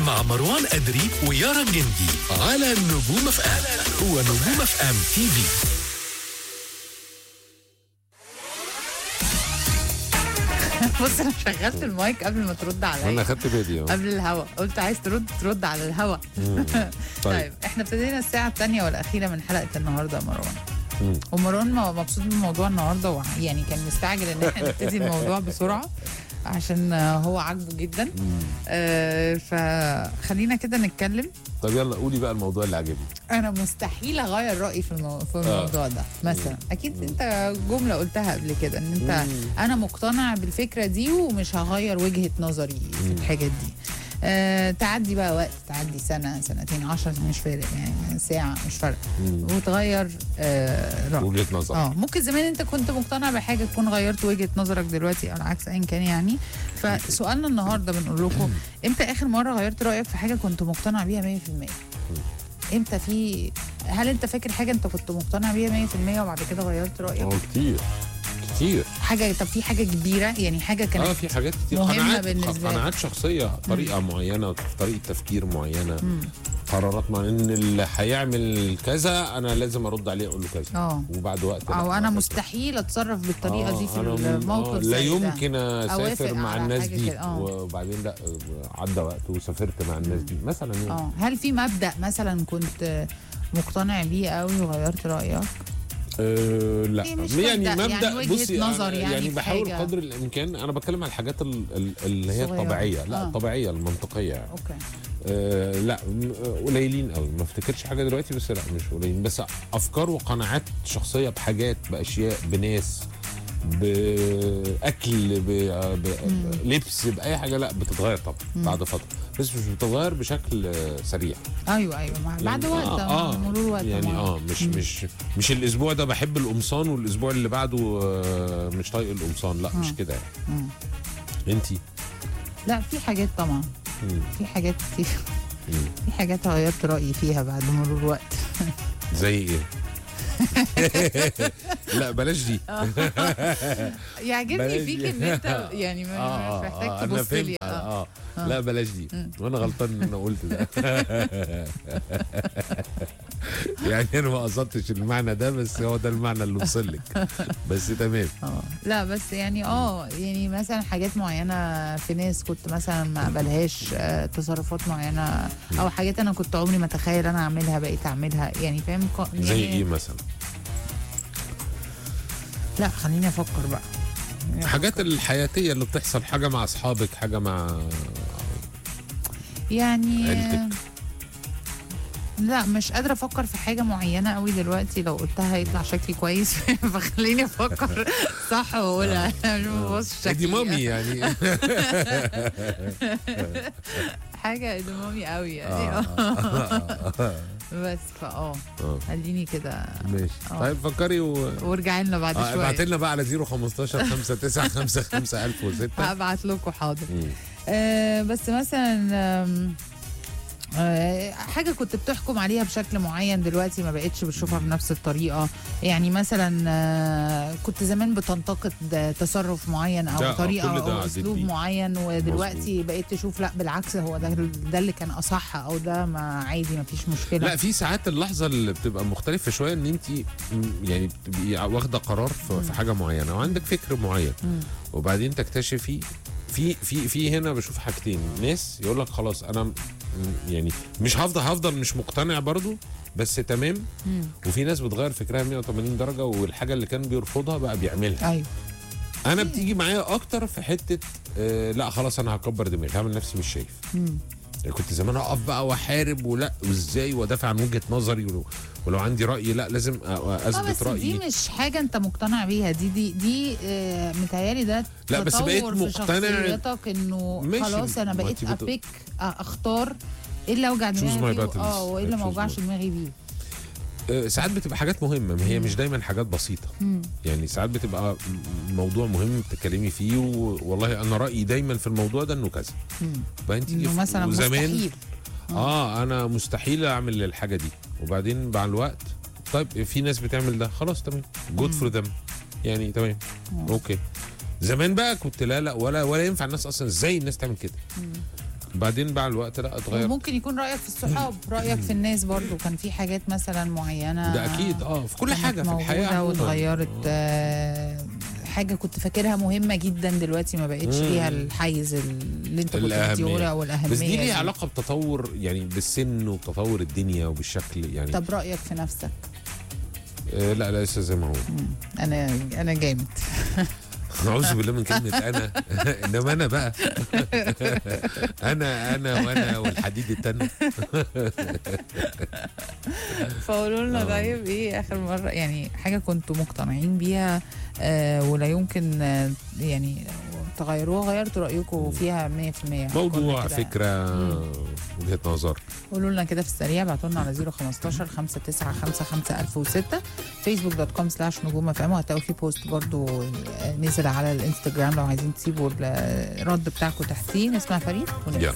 مع مروان أدري ويارا جندي على نجوم اف ام ونجوم اف ام تي في بص انا شغلت المايك قبل ما ترد انا عليا خدت بالي اه قبل الهوا قلت عايز ترد ترد على الهوا مم. طيب احنا ابتدينا الساعة الثانية والأخيرة من حلقة النهاردة يا مروان مم. ومروان م- مبسوط بموضوع النهاردة وع- يعني كان مستعجل ان احنا نبتدي الموضوع بسرعة عشان آه، هو عاجبه جدا آه فخلينا كده نتكلم طب يلا قولي بقى الموضوع اللي عجبني انا مستحيل اغير رايي في المو... في الموضوع ده مثلا اكيد انت جمله قلتها قبل كده ان انت انا مقتنع بالفكره دي ومش هغير وجهه نظري في الحاجات دي أه تعدي بقى وقت تعدي سنه سنتين عشر مش فارق يعني ساعه مش فارقه وتغير أه رايك وجهه نظر اه ممكن زمان انت كنت مقتنع بحاجه تكون غيرت وجهه نظرك دلوقتي او العكس ايا كان يعني فسؤالنا النهارده بنقول لكم امتى اخر مره غيرت رايك في حاجه كنت مقتنع بيها 100% امتى في هل انت فاكر حاجه انت كنت مقتنع بيها 100% وبعد كده غيرت رايك اه كتير كتير حاجه طب في حاجه كبيره يعني حاجه كانت اه في حاجات كتير مهمة قناعات بالنسبة لك. قناعات شخصيه طريقه معينه طريقه تفكير معينه قرارات معينه ان اللي هيعمل كذا انا لازم ارد عليه اقول له كذا اه وبعد وقت لا، او ما انا أفكر. مستحيل اتصرف بالطريقه دي في أنا م- الموقف آه، لا زي ده. يمكن أوافق اسافر مع على الناس حاجة دي كده، آه. وبعدين لا عدى وقت وسافرت مع الناس دي مثلا يعني اه هل في مبدا مثلا كنت مقتنع بيه قوي وغيرت رايك أه لا إيه مش يعني مبدأ، مبدا يعني وجهة بصي نظر أنا يعني يعني في بحاول حاجة. قدر الامكان انا بتكلم على الحاجات ال- ال- اللي هي صغيرة. الطبيعيه لا آه. الطبيعيه المنطقيه يعني. اوكي أه لا م- آه، قليلين قوي ما افتكرش حاجه دلوقتي بس لا مش قليلين بس افكار وقناعات شخصيه بحاجات باشياء بناس باكل بلبس باي حاجه لا بتتغير طبعا بعد فتره بس مش بتتغير بشكل آه، سريع ايوه ايوه مع بعد يعني وقت آه, آه مرور وقت يعني طبعاً. اه مش مش مش الاسبوع ده بحب القمصان والاسبوع اللي بعده آه مش طايق القمصان لا مش آه. كده يعني مم. انتي لا في حاجات طبعا مم. في حاجات كتير مم. في حاجات غيرت رايي فيها بعد مرور الوقت زي ايه لا بلاش دي يعجبني بلاش فيك دي. ان انت يعني ما- مش محتاج انا تبص لي فهمت آه. اه لا بلاش دي وانا غلطان ان انا قلت ده يعني انا ما قصدتش المعنى ده بس هو ده المعنى اللي وصل لك بس تمام اه لا بس يعني اه يعني مثلا حاجات معينه في ناس كنت مثلا ما اقبلهاش آه، تصرفات معينه او حاجات انا كنت عمري ما اتخيل انا اعملها بقيت اعملها يعني فاهم ق- يعني زي ايه مثلا لا خليني افكر بقى حاجات الحياتيه اللي بتحصل حاجه مع اصحابك حاجه مع يعني عيلتك. لا مش قادرة أفكر في حاجة معينة قوي دلوقتي لو قلتها هيطلع شكلي كويس فخليني أفكر صح وأقولها أنا مش ببص دي شكلي مامي يعني حاجة إدمامي قوي يعني بس فأه آه. خليني كده ماشي آه. طيب فكري و وارجعي لنا بعد اه ابعت شوية لنا بقى على 015 59 55 1006 هبعت لكم حاضر آه بس مثلا آم، آه، حاجة كنت بتحكم عليها بشكل معين دلوقتي ما بقتش بتشوفها بنفس الطريقة يعني مثلا آه، كنت زمان بتنتقد تصرف معين ده، أو آه، طريقة كل ده أو عديت أسلوب بيه. معين ودلوقتي بقيت تشوف لا بالعكس هو ده ده اللي كان أصح أو ده ما عادي ما فيش مشكلة لا في ساعات اللحظه اللي بتبقى مختلفه شويه ان انت يعني بتبقي واخده قرار في في حاجه معينه وعندك فكر معين مم. وبعدين تكتشفي في في في هنا بشوف حاجتين ناس يقول لك خلاص انا م- يعني مش هفضل هفضل مش مقتنع برضو بس تمام مم. وفي ناس بتغير فكرها 180 درجه والحاجه اللي كان بيرفضها بقى بيعملها أيوه انا بتيجي معايا اكتر في حته آه لا خلاص انا هكبر دماغي هعمل نفسي مش شايف مم. يعني كنت زمان اقف بقى واحارب ولا وازاي وادافع عن وجهه نظري ولو, ولو عندي راي لا لازم أ- اه اثبت بس دي رايي مش حاجة انت مقتنع بيها دي دي دي آه متهيألي ده لا، بس تطور بقيت في مقتنع- شخصيتك انه ماشي، خلاص انا ما بقيت انت بت- ابيك آه، اختار ايه اللي اوجع Choose دماغي my بيه battles. اه وايه اللي I ما choose اوجعش my- دماغي بيه آه، ساعات بتبقى حاجات مهمه ما هي مش دايما حاجات بسيطه مم. يعني ساعات بتبقى م- موضوع مهم بتتكلمي فيه والله انا رايي دايما في الموضوع ده انه كذا مم. بعدين تيجي انه في- مثلا وزمان مستحيل اه انا مستحيل اعمل الحاجه دي وبعدين مع الوقت طيب في ناس بتعمل ده خلاص تمام جود فور ذم يعني تمام اوكي زمان بقى كنت لا لا ولا ولا ينفع الناس اصلا ازاي الناس تعمل كده بعدين مع الوقت لا اتغير ممكن يكون رايك في الصحاب رايك في الناس برضو كان في حاجات مثلا معينه ده اكيد اه في كل كانت حاجه في الحياه موجودة عموماً. واتغيرت آه، حاجه كنت فاكرها مهمه جدا دلوقتي ما بقتش مم. ليها الحيز اللي انت كنت الأهمية. بتديهولها او الاهميه بس دي ليها علاقه بتطور يعني بالسن وتطور الدنيا وبالشكل يعني طب رايك في نفسك آه لا لا لسه زي ما هو انا انا جامد اعوذ بالله من كلمه انا انما انا بقى انا انا وانا والحديد التاني فقولوا لنا آه. طيب ايه اخر مره يعني حاجه كنتوا مقتنعين بيها آه ولا يمكن آه يعني تغيروها غيرتوا رايكم فيها 100% موضوع كنا كده. فكره وجهه نظر قولوا لنا كده في السريع ابعتوا لنا على 015 5955 1006 فيسبوك دوت كوم سلاش نجوم اف ام وهتلاقوا في بوست برضو آه، نزل على الانستجرام لو عايزين تسيبوا الرد بتاعكم تحتيه نسمع فريد ونرجع. يلا